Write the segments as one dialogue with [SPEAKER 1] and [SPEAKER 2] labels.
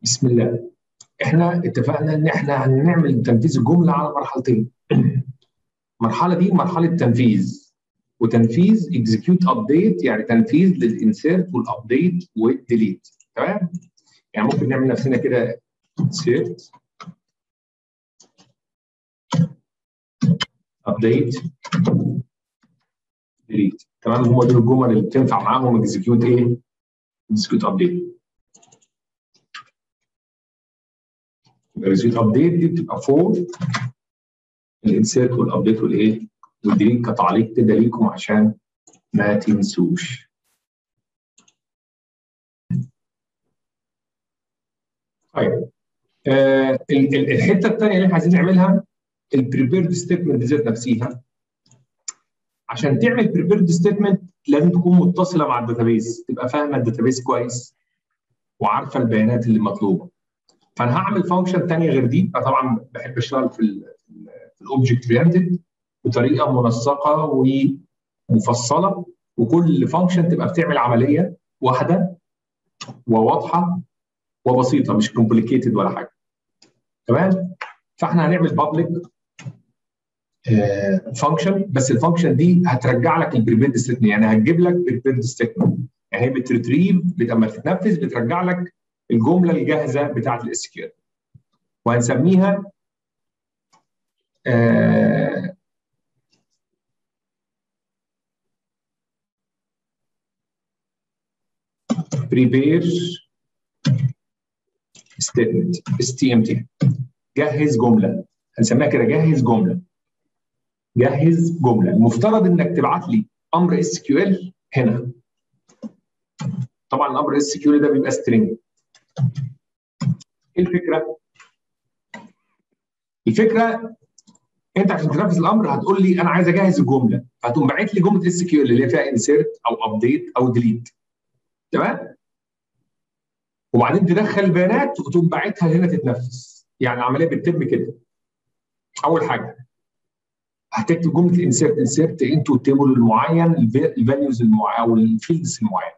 [SPEAKER 1] بسم الله احنا اتفقنا ان احنا هنعمل تنفيذ الجمله على مرحلتين المرحله دي مرحله تنفيذ وتنفيذ اكزكيوت ابديت يعني تنفيذ للانسيرت والابديت والديليت تمام يعني ممكن نعمل نفسنا كده انسيرت ابديت ديليت تمام هم دول الجمل اللي بتنفع معاهم اكزكيوت ايه اكزكيوت ابديت الريزولت ابديت دي بتبقى فور الانسيرت والابديت والايه والديليت كتعليق كده ليكم عشان ما تنسوش طيب آه الحته الثانيه اللي احنا عايزين نعملها البريبيرد ستيتمنت ذات نفسها عشان تعمل بريبيرد ستيتمنت لازم تكون متصله مع الداتابيز تبقى فاهمه الداتابيز كويس وعارفه البيانات اللي مطلوبه فانا هعمل فانكشن ثانيه غير دي انا طبعا بحب اشتغل في الاوبجكت اورينتد بطريقه منسقه ومفصله وكل فانكشن تبقى بتعمل عمليه واحده وواضحه وبسيطه مش كومبليكيتد ولا حاجه تمام فاحنا هنعمل بابليك فانكشن بس الفانكشن دي هترجع لك البريبيرد ستيتمنت يعني هتجيب لك بريبيرد ستيتمنت يعني هي بتريتريف لما تتنفذ بترجع لك الجمله الجاهزه بتاعت الاس كيو وهنسميها آه prepare statement STMT جهز جمله هنسميها كده جهز جمله جهز جمله المفترض انك تبعت لي امر اس كيو ال هنا طبعا الامر اس كيو ال ده بيبقى سترينج ايه الفكره؟ الفكره انت عشان تنفذ الامر هتقول لي انا عايز اجهز الجمله فهتقوم باعت لي جمله اس كيو اللي هي فيها انسيرت او ابديت او ديليت تمام؟ وبعدين تدخل البيانات وتقوم باعتها هنا تتنفذ يعني العمليه بتتم كده اول حاجه هتكتب جمله الانسيرت انسيرت انتو التيبل المعين الفاليوز المعين او الفيلدز المعين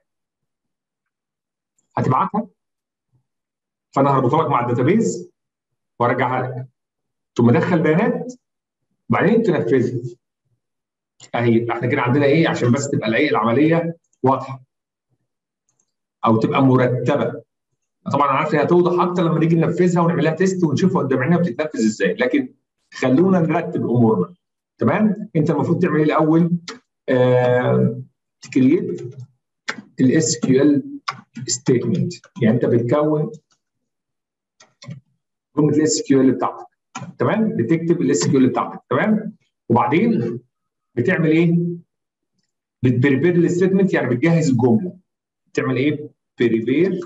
[SPEAKER 1] هتبعتها فانا هربطها لك مع الداتابيز وارجعها لك ثم ادخل بيانات وبعدين تنفذها اهي احنا كده عندنا ايه عشان بس تبقى الايه العمليه واضحه او تبقى مرتبه طبعا انا عارف هي هتوضح اكتر لما نيجي ننفذها ونعملها تيست ونشوفها قدام عينينا بتتنفذ ازاي لكن خلونا نرتب امورنا تمام انت المفروض تعمل ايه الاول آه تكريت الاس كيو ال ستيتمنت يعني انت بتكون جمله الاس كيو ال بتاعتك تمام بتكتب الاس كيو ال بتاعتك تمام وبعدين بتعمل ايه بتبريبير الستيتمنت يعني بتجهز الجمله بتعمل ايه بريبير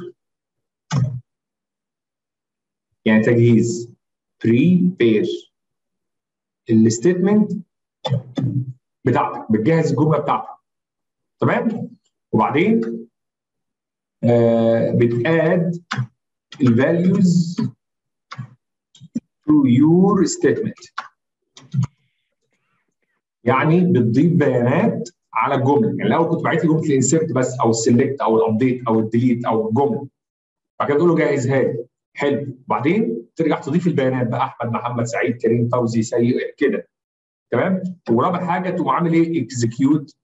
[SPEAKER 1] يعني تجهيز بريبير الستيتمنت بتاعتك بتجهز الجمله بتاعتك تمام وبعدين آه بتاد الفاليوز to your statement يعني بتضيف بيانات على الجمله يعني لو كنت بعت لي جمله الانسيرت بس او السلكت او الابديت او الديليت او الجمله بعد كده تقول له جهزها لي حلو وبعدين ترجع تضيف البيانات بقى احمد محمد سعيد كريم فوزي سيء كده تمام ورابع حاجه تقوم عامل ايه اكزكيوت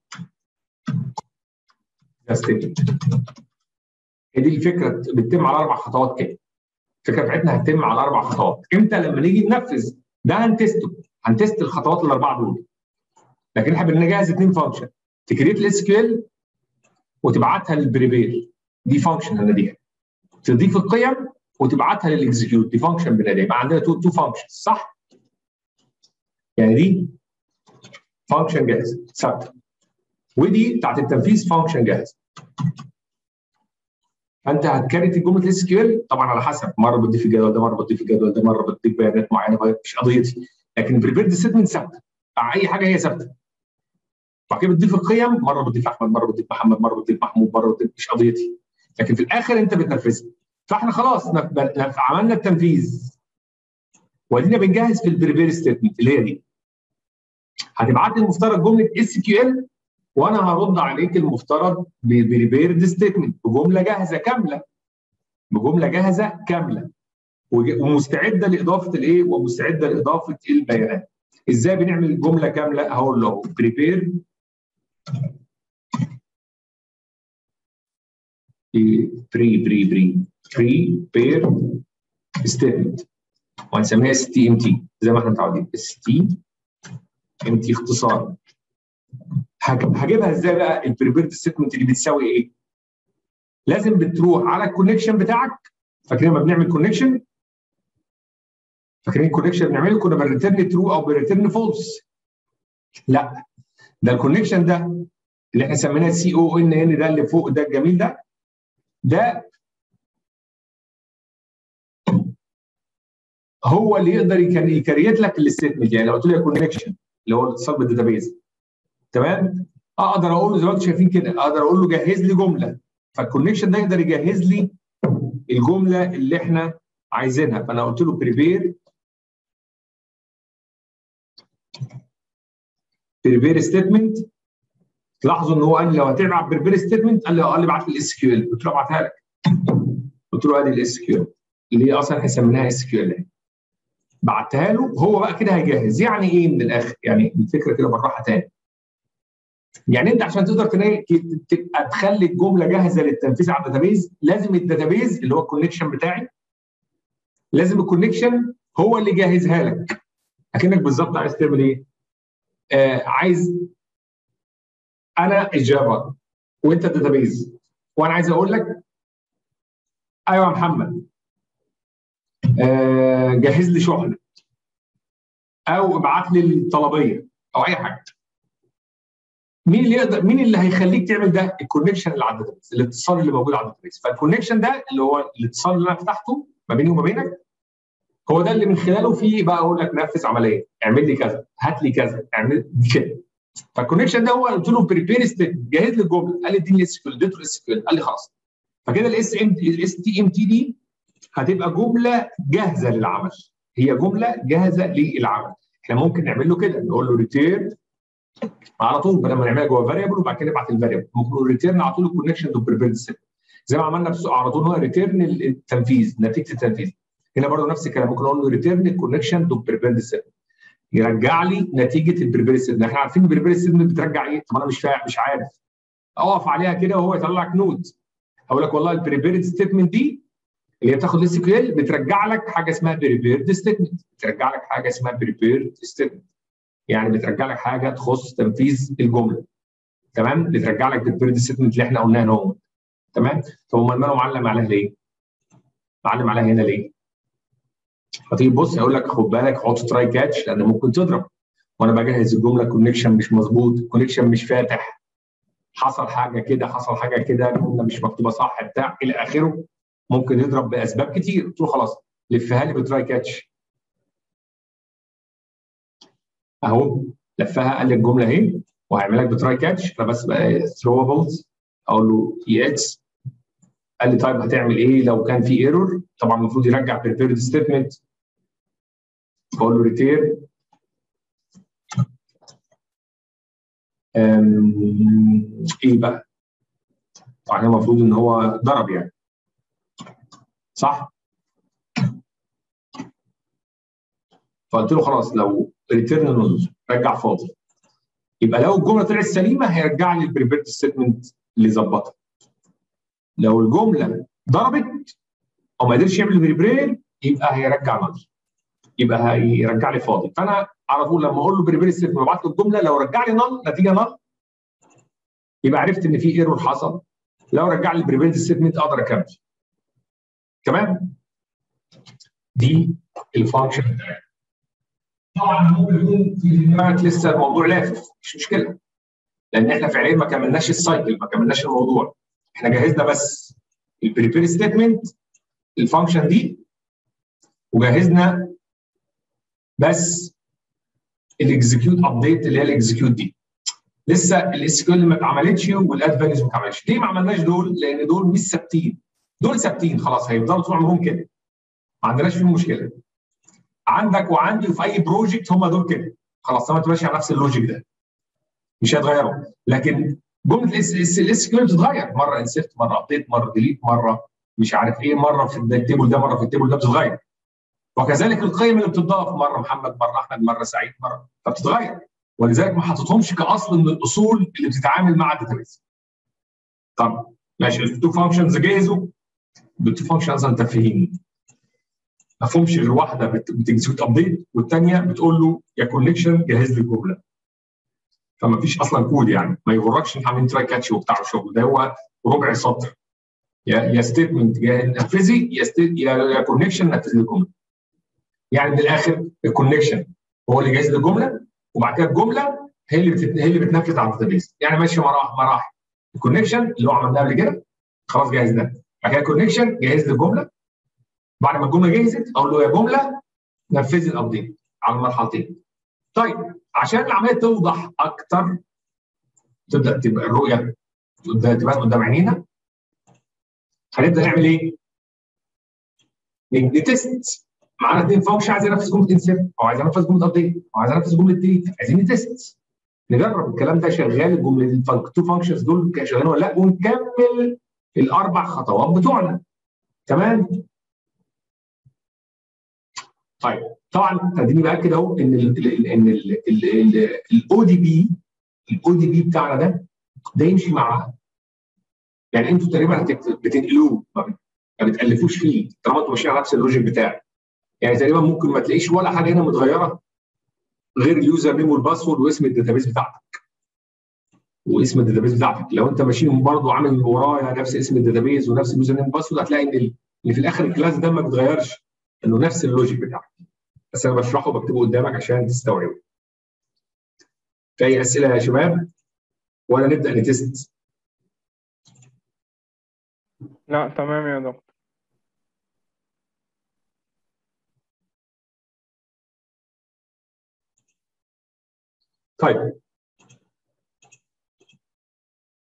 [SPEAKER 1] هي دي الفكره بتتم على اربع خطوات كده الفكره بتاعتنا هتتم على اربع خطوات امتى لما نيجي ننفذ ده هنتسته هنتست الخطوات الاربعه دول لكن احنا بنجهز اثنين فانكشن تكريت الاس كيو ال وتبعتها للبريبير دي فانكشن هناديها تضيف القيم وتبعتها للاكزكيوت دي فانكشن بناديها يبقى عندنا تو تو فانكشنز صح؟ يعني دي فانكشن جاهزه ثابته ودي بتاعت التنفيذ فانكشن جاهزه فانت هتكريت جمله الاس كيو ال طبعا على حسب مره بتضيف الجدول ده مره بتضيف الجدول ده مره بتضيف بيانات معينه مش قضيتي لكن بريبيرد ستيتمنت ثابته اي حاجه هي ثابته بعد كده بتضيف القيم مره بتضيف احمد مره بتضيف محمد مره بتضيف محمود مره بتضيف مش قضيتي لكن في الاخر انت بتنفذها فاحنا خلاص عملنا التنفيذ وادينا بنجهز في البريبير ستيتمنت اللي هي دي هتبعت لي المفترض جمله اس كيو ال وانا هرد عليك المفترض ببريبيرد ستيتمنت بجمله جاهزه كامله بجمله جاهزه كامله ومستعده لاضافه الايه ومستعده لاضافه البيانات ازاي بنعمل جمله كامله هقول له بريبير بري بري بري بري بير ستيتمنت وهنسميها اس تي ام تي زي ما احنا متعودين اس تي ام تي اختصار هجيبها ازاي بقى البريبيرد ستيتمنت اللي بتساوي ايه؟ لازم بتروح على الكونكشن بتاعك فاكرين لما بنعمل كونكشن فاكرين الكونكشن بنعمله كنا بنريترن ترو او بنريترن فولس لا ده الكونكشن ده اللي احنا سميناه سي او ان ان ده اللي فوق ده الجميل ده ده هو اللي يقدر يكريت لك الستمنت يعني لو قلت له كونكشن اللي هو الاتصال بالداتابيز تمام اقدر اقول له زي ما انتم شايفين كده اقدر اقول له جهز لي جمله فالكونكشن ده يقدر يجهز لي الجمله اللي احنا عايزينها فانا قلت له بريبير بريبير ستيتمنت تلاحظوا ان هو قال لي لو هتبعت بريبير ستيتمنت قال لي قال لي ابعت لي الاس كيو ال قلت له ابعتها لك قلت له ادي الاس كيو ال اللي هي اصلا احنا سميناها اس كيو ال بعتها له هو بقى كده هيجهز يعني ايه من الاخر يعني الفكره كده بالراحه تاني يعني انت عشان تقدر تبقى تخلي الجمله جاهزه للتنفيذ على الداتابيز لازم الداتابيز اللي هو الكونكشن بتاعي لازم الكونكشن هو اللي جهزها لك اكنك بالظبط عايز تعمل ايه؟ آه عايز انا الجافا وانت الداتابيز وانا عايز اقول لك ايوه يا محمد آه جهز لي شحنه او ابعت لي الطلبيه او اي حاجه مين اللي يقدر مين اللي هيخليك تعمل ده؟ الكونكشن اللي على الداتابيز الاتصال اللي موجود على الداتابيز فالكونكشن ده اللي هو الاتصال اللي انا فتحته ما بيني وما بينك هو ده اللي من خلاله في بقى اقول لك نفذ عمليه اعمل لي كذا هات لي كذا اعمل كده فالكونكشن ده هو قلت له بريبير ستيت جهز لي الجمله قال لي اديني اس كيو اديته اس كيو قال لي خلاص فكده الاس ام الاس تي ام تي دي هتبقى جمله جاهزه للعمل هي جمله جاهزه للعمل احنا ممكن نعمل له كده نقول له ريتيرن على طول بدل ما نعملها جوه فاريبل وبعد كده نبعت الفاريبل ممكن نقول ريتيرن على طول الكونكشن تو بريبير ستيت زي ما عملنا على طول هو ريتيرن التنفيذ نتيجه التنفيذ هنا برضه نفس الكلام ممكن اقول له ريتيرن الكونكشن تو بريبير ستيت يرجع لي نتيجه البريبير ستيت احنا عارفين البريبير ستيت بترجع ايه؟ طب انا مش فاهم مش عارف اقف عليها كده وهو يطلع لك نوت اقول لك والله البريبير ستيتمنت دي اللي هي بتاخد الاس كيو ال بترجع لك حاجه اسمها بريبيرد ستيتمنت بترجع لك حاجه اسمها بريبيرد ستيتمنت يعني بترجع لك حاجه تخص تنفيذ الجمله تمام بترجع لك بريبيرد ستيتمنت اللي احنا قلناها نوم تمام طب امال ماله معلم عليها ليه؟ معلم عليها هنا ليه؟ فتيجي تبص هيقول لك خد بالك حط تراي كاتش لان ممكن تضرب وانا بجهز الجمله الكونكشن مش مظبوط الكونكشن مش فاتح حصل حاجه كده حصل حاجه كده الجمله مش مكتوبه صح بتاع الى اخره ممكن يضرب باسباب كتير قلت له خلاص لفها لي بتراي كاتش اهو لفها قال لي الجمله اهي وهيعمل لك بتراي كاتش فبس بقى ثروبلز اقول له اي اكس قال لي طيب هتعمل ايه لو كان في ايرور طبعا المفروض يرجع بريبيرد ستيتمنت بقول له ريتير ايه بقى طبعا المفروض ان هو ضرب يعني صح فقلت له خلاص لو ريتيرن نوز رجع فاضي يبقى لو الجمله طلعت سليمه هيرجع لي البريبيرد ستيتمنت اللي ظبطها لو الجمله ضربت او ما قدرش يعمل بريبرير يبقى هيرجع نل يبقى هيرجع لي فاضي فانا على طول لما اقول له بريبرير ستيتمنت وابعت له الجمله لو رجع لي نل نتيجه نل يبقى عرفت ان في ايرور حصل لو رجع لي البريبرير ستيتمنت اقدر اكمل تمام دي الفانكشن بتاعتي طبعا ممكن يكون في دماغك لسه الموضوع لافف مش مشكله لان احنا فعليا ما كملناش السايكل ما كملناش الموضوع احنا جهزنا بس البريبير ستيتمنت الفانكشن دي وجهزنا بس الاكزكيوت ابديت اللي هي الاكزكيوت دي لسه الاس كيو ما اتعملتش والاد فاليوز ما اتعملتش ليه ما عملناش دول؟ لان دول مش ثابتين دول ثابتين خلاص هيفضلوا طول عمرهم كده ما عندناش فيهم مشكله عندك وعندي وفي اي بروجكت هم دول كده خلاص انا ماشي على نفس اللوجيك ده مش هيتغيروا لكن جمله الاس الاس كيو بتتغير مره انسرت مره ابديت مره ديليت مره مش عارف ايه مره في التيبل ده مره في التيبل ده بتتغير وكذلك القيم اللي بتضاف مره محمد مره احمد مره سعيد مره فبتتغير ولذلك ما حطيتهمش كاصل من الاصول اللي بتتعامل مع الداتابيز طب ماشي التو فانكشنز جهزوا بالتو فانكشنز انت فاهمين ما فهمش غير واحده بتكزيكوت ابديت والثانيه بتقول له يا كونكشن جهز لي الجمله فما فيش اصلا كود يعني ما يغركش ان عاملين تراي كاتش وبتاع الشغل ده هو ربع سطر يا يا ستيتمنت يا نفذي يا يا يا كونكشن نفذ لي الجمله يعني من الاخر الكونكشن هو اللي جاهز للجمله وبعد كده الجمله هي اللي بتت... هي اللي بتنفذ على الداتابيس يعني ماشيه مراحل مراحل الكونكشن اللي هو عملناه قبل كده خلاص جاهز ده بعد كده الكونكشن جاهز للجمله بعد ما الجمله جهزت اقول له يا جمله نفذي الابديت على المرحلتين طيب عشان العمليه توضح اكتر تبدا تبقى الرؤيه تبان قدام عينينا هنبدا نعمل ايه؟ نتست معانا اثنين فانكشن عايز انفذ جمله انسيرت او عايز انفذ جمله ابديت او عايز انفذ جمله ديليت عايزين نتست نجرب الكلام ده شغال الجمله التو فانكشنز دول شغالين ولا لا ونكمل الاربع خطوات بتوعنا تمام طيب طبعا اديني باكد اهو ان ال ان الاو دي بي الاو دي بي بتاعنا ده ده يمشي مع يعني انتوا تقريبا بتنقلوه ما بتالفوش فيه طالما انتوا ماشيين على نفس اللوجيك بتاعي يعني تقريبا ممكن ما تلاقيش ولا حاجه هنا متغيره غير اليوزر نيم والباسورد واسم الداتابيس بتاعتك واسم الداتابيس بتاعتك لو انت ماشي برضه عامل ورايا نفس اسم الداتابيس ونفس اليوزر نيم والباسورد هتلاقي ان اللي في الاخر الكلاس ده ما بيتغيرش انه نفس اللوجيك بتاعك بس انا بشرحه وبكتبه قدامك عشان تستوعبه في اي اسئله يا شباب ولا نبدا نتست
[SPEAKER 2] لا تمام يا دكتور
[SPEAKER 1] طيب